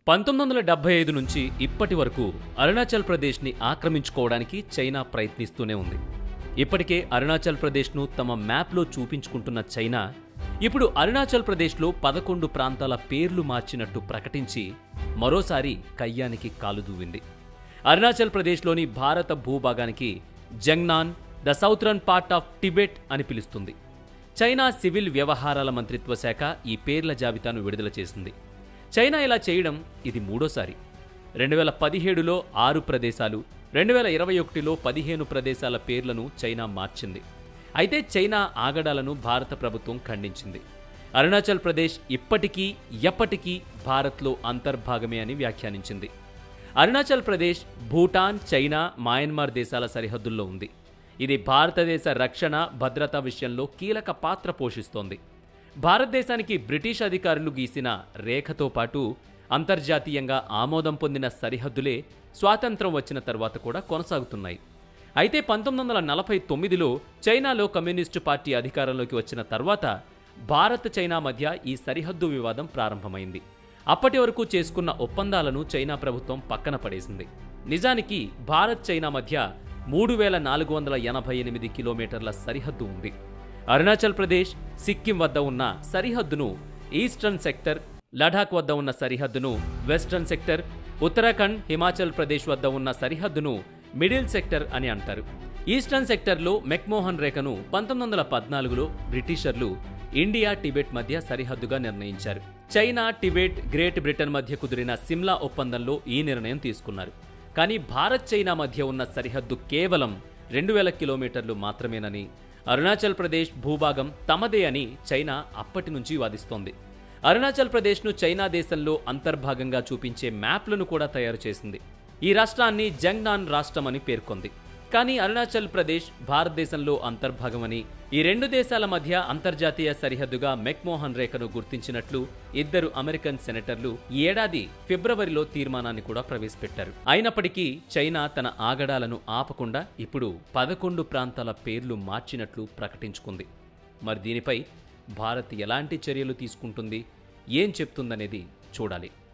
పంతొమ్మిది వందల డెబ్బై ఐదు నుంచి ఇప్పటి వరకు అరుణాచల్ ప్రదేశ్ని ఆక్రమించుకోవడానికి చైనా ప్రయత్నిస్తూనే ఉంది ఇప్పటికే అరుణాచల్ ప్రదేశ్ను తమ మ్యాప్లో చూపించుకుంటున్న చైనా ఇప్పుడు అరుణాచల్ ప్రదేశ్లో పదకొండు ప్రాంతాల పేర్లు మార్చినట్టు ప్రకటించి మరోసారి కయ్యానికి కాలు దూవింది అరుణాచల్ ప్రదేశ్లోని భారత భూభాగానికి Zangnan the southern part of Tibet అని పిలుస్తుంది చైనా సివిల్ వ్యవహారాల మంత్రిత్వ శాఖ ఈ పేర్ల జాబితాను విడుదల చేసింది చైనా ఇలా చేయడం ఇది మూడోసారి రెండు వేల పదిహేడులో ఆరు ప్రదేశాలు రెండు వేల ఇరవై ఒకటిలో పదిహేను ప్రదేశాల పేర్లను చైనా మార్చింది అయితే చైనా ఆగడాలను భారత ప్రభుత్వం ఖండించింది అరుణాచల్ ప్రదేశ్ ఇప్పటికీ ఎప్పటికీ భారత్లో అంతర్భాగమే అని వ్యాఖ్యానించింది అరుణాచల్ ప్రదేశ్ భూటాన్ చైనా మయన్మార్ దేశాల సరిహద్దుల్లో ఉంది ఇది భారతదేశ రక్షణ భద్రతా విషయంలో కీలక పాత్ర పోషిస్తోంది భారతదేశానికి బ్రిటిష్ అధికారులు గీసిన రేఖతో పాటు అంతర్జాతీయంగా ఆమోదం పొందిన సరిహద్దులే స్వాతంత్రం వచ్చిన తర్వాత కూడా కొనసాగుతున్నాయి అయితే పంతొమ్మిది వందల నలభై తొమ్మిదిలో చైనాలో కమ్యూనిస్టు పార్టీ అధికారంలోకి వచ్చిన తర్వాత భారత్ చైనా మధ్య ఈ సరిహద్దు వివాదం ప్రారంభమైంది అప్పటి వరకు చేసుకున్న ఒప్పందాలను చైనా ప్రభుత్వం పక్కన పడేసింది నిజానికి భారత్ చైనా మధ్య మూడు వేల నాలుగు వందల ఎనభై ఎనిమిది కిలోమీటర్ల సరిహద్దు ఉంది అరుణాచల్ ప్రదేశ్ సిక్కిం వద్ద ఉన్న సరిహద్దును ఈస్టర్న్ సెక్టర్ లడాక్ వద్ద ఉన్న సరిహద్దును వెస్టర్న్ సెక్టర్ ఉత్తరాఖండ్ హిమాచల్ ప్రదేశ్ వద్ద ఉన్న సరిహద్దును మిడిల్ సెక్టర్ అని అంటారు ఈస్టర్న్ సెక్టర్లో మెక్మోహన్ రేఖను పంతొమ్మిది వందల పద్నాలుగులో బ్రిటిషర్లు ఇండియా టిబెట్ మధ్య సరిహద్దుగా నిర్ణయించారు చైనా టిబెట్ గ్రేట్ బ్రిటన్ మధ్య కుదిరిన సిమ్లా ఒప్పందంలో ఈ నిర్ణయం తీసుకున్నారు కానీ భారత్ చైనా మధ్య ఉన్న సరిహద్దు కేవలం రెండు వేల కిలోమీటర్లు మాత్రమేనని అరుణాచల్ ప్రదేశ్ భూభాగం తమదే అని చైనా అప్పటి నుంచి వాదిస్తోంది అరుణాచల్ ప్రదేశ్ను చైనా దేశంలో అంతర్భాగంగా చూపించే మ్యాప్లను కూడా తయారు చేసింది ఈ రాష్ట్రాన్ని జంగ్నాన్ రాష్ట్రం అని పేర్కొంది కానీ అరుణాచల్ ప్రదేశ్ భారతదేశంలో అంతర్భాగమని ఈ రెండు దేశాల మధ్య అంతర్జాతీయ సరిహద్దుగా మెక్మోహన్ రేఖను గుర్తించినట్లు ఇద్దరు అమెరికన్ సెనేటర్లు ఈ ఏడాది ఫిబ్రవరిలో తీర్మానాన్ని కూడా ప్రవేశపెట్టారు అయినప్పటికీ చైనా తన ఆగడాలను ఆపకుండా ఇప్పుడు పదకొండు ప్రాంతాల పేర్లు మార్చినట్లు ప్రకటించుకుంది మరి దీనిపై భారత్ ఎలాంటి చర్యలు తీసుకుంటుంది ఏం చెప్తుందనేది చూడాలి